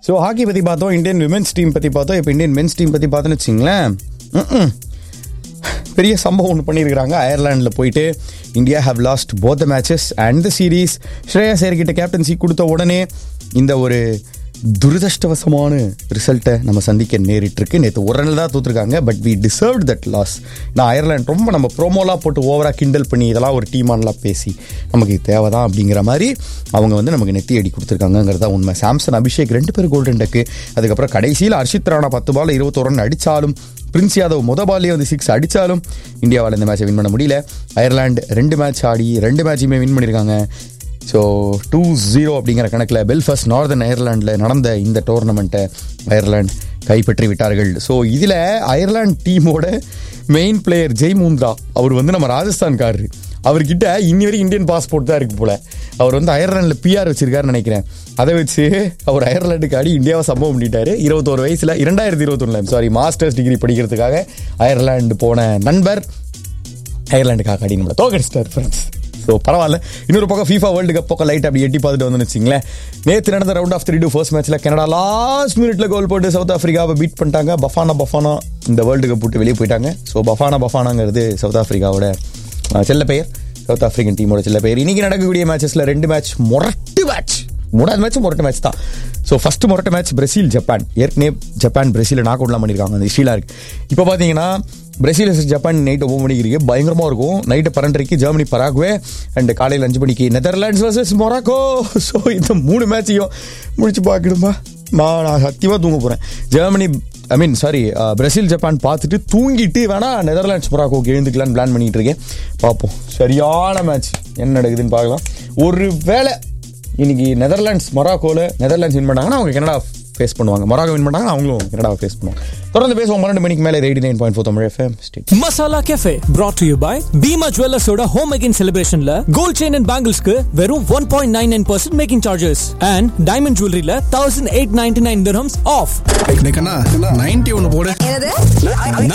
So hockey பற்றி பார்த்தோம் Indian women's team பற்றி பார்த்தோம் இப்போ இந்தியன் மென்ஸ் டீம் பற்றி பார்த்தோன்னு வச்சிங்களேன் ம்ம். பெரிய சம்பவம் ஒன்று பண்ணியிருக்கிறாங்க அயர்லாண்டில் போயிட்டு India have lost both the matches and the series Shreya சேர் கிட்ட கேப்டன்சி கொடுத்த உடனே இந்த ஒரு துரதிருஷ்டவசமான ரிசல்ட்டை நம்ம சந்திக்க நேரிட்டிருக்கு நேற்று ஒரு ரன் தான் தோத்துருக்காங்க but we deserved that loss நான் அயர்லாண்ட் ரொம்ப நம்ம ப்ரோமோலாம் போட்டு ஓவராக கிண்டல் பண்ணி இதெல்லாம் ஒரு டீமான்லாம் பேசி நமக்கு இது தேவைதான் அப்படிங்கிற மாதிரி அவங்க வந்து நமக்கு நெத்தி அடி கொடுத்துருக்காங்கிறது தான் உண்மை சாம்சன் அபிஷேக் ரெண்டு பேர் கோல்டன் டக்கு அதுக்கப்புறம் கடைசியில் அர்ஷித் ராணா பத்து பால் இருபத்தோரு ரன் அடித்தாலும் பிரின்ஸ் யாதவ் முத பால்லே வந்து சிக்ஸ் அடித்தாலும் இந்தியாவால் இந்த மேட்சை வின் பண்ண முடியல அயர்லாந்து ரெண்டு மேட்ச் ஆடி ரெண்டு மேட்சையுமே வின் பண்ணியிருக்காங்க ஸோ டூ ஜீரோ அப்படிங்கிற கணக்கில் பெல்ஃபஸ்ட் நார்தன் அயர்லாண்டில் நடந்த இந்த டோர்னமெண்ட்டை அயர்லாந்து கைப்பற்றி விட்டார்கள் ஸோ இதில் அயர்லாந்து டீமோட மெயின் பிளேயர் ஜெய் மூந்த்ரா அவர் வந்து நம்ம ராஜஸ்தான்காரரு அவர்கிட்ட இன்னி வரைக்கும் இந்தியன் பாஸ்போர்ட் தான் இருக்கு போல அவர் வந்து அயர்லாண்டில் பிஆர் வச்சிருக்காருன்னு நினைக்கிறேன் அதை வச்சு அவர் அயர்லாண்டுக்கு ஆடி இந்தியாவை சம்பவம் பண்ணிட்டாரு இருபத்தோரு வயசில் இரண்டாயிரத்தி இருபத்தொன்னில் சாரி மாஸ்டர்ஸ் டிகிரி படிக்கிறதுக்காக அயர்லாண்டு போன நண்பர் அயர்லாண்டுக்காக ஆடி நம்மளை தோக்கடிச்சிட்டார் ஃப்ரெண்ட்ஸ் ஸோ பரவாயில்ல இன்னொரு பக்கம் ஃபீஃபா வேர்ல்டு கப் பக்கம் லைட் அப்படி எட்டி பார்த்துட்டு வந்து வச்சிங்களேன் நேற்று நடந்த round of three two first மேட்ச்சில் கனடா லாஸ்ட் மினிட்ல கோல் போட்டு சவுத் ஆஃப்ரிக்காவை பீட் பண்ணிட்டாங்க பஃபானா பஃபானா இந்த வேர்ல்டு கப் விட்டு வெளியே போயிட்டாங்க ஸோ பஃபானா பஃபானாங்கிறது சவுத் ஆஃப்ரிக்காவோட அஹ், செல்ல பெயர் சவுத் ஆஃப்ரிக்கன் டீமோட செல்ல பெயர் இன்னைக்கு நடக்கக்கூடிய மேட்சஸ்ல ரெண்டு மேட்ச் முரட்டு மேட்ச் மூணாவது மேட்ச் முரட்டு மேட்ச் தான் ஸோ ஃபர்ஸ்ட் முரட்டு மேட்ச் பிரேசில் ஜப்பான் ஏற்கனவே ஜப்பான் பிரேசில் நாக் அவுட்லாம் பண்ணியிருக்காங்க அந்த ஹிஸ்ட்ரியில் இருக்கு இப்போ பார்த்தீங்கன்னா பிரேசில் vs ஜப்பான் நைட் ஒம்பது மணிக்கு இருக்கு பயங்கரமாக இருக்கும் நைட்டு பன்னெண்டரைக்கு ஜெர்மனி பராகுவே அண்ட் காலையில் அஞ்சு மணிக்கு நெதர்லாண்ட்ஸ் வர்சஸ் மொராக்கோ ஸோ இந்த மூணு மேட்சையும் முடிச்சு பார்க்கணுமா நான் நான் சத்தியமாக தூங்க போகிறேன் Germany I mean sorry Brazil Japan பார்த்துட்டு தூங்கிட்டு வேணா நெதர்லாண்ட்ஸ் மொராக்கோக்கு எழுந்துக்கலான்னு பிளான் பண்ணிட்டு இருக்கேன் பார்ப்போம் சரியான மேட்ச் என்ன நடக்குதுன்னு பார்க்கலாம் ஒரு வேளை இன்னைக்கு நெதர்லாண்ட்ஸ் மொராக்கோவில் நெதர்லாண்ட்ஸ் வின் பண்ணாங்கன்னா அவங்க கனடா ஃபேஸ் பண்ணுவாங்க மொராக்கோ வின் பண்ணாங்கன்னா அவங்களும் கனடாவை ஃபேஸ் பண்ணுவாங்க தொடர்ந்து பேசுவோம் பன்னெண்டு மணிக்கு மேலே eighty nine point four Tamil FM state masala cafe brought to you by Bhima ஜுவல்லர்ஸோட ஹோம் மேக்கிங் செலிப்ரேஷன்ல கோல்ட் செயின் அண்ட் பேங்கிள்ஸ்க்கு வெறும் one point nine nine percent making charges and diamond ஜுவல்லரியில thousand eight ninety nine off ninety ஒன்னு போடு என்னது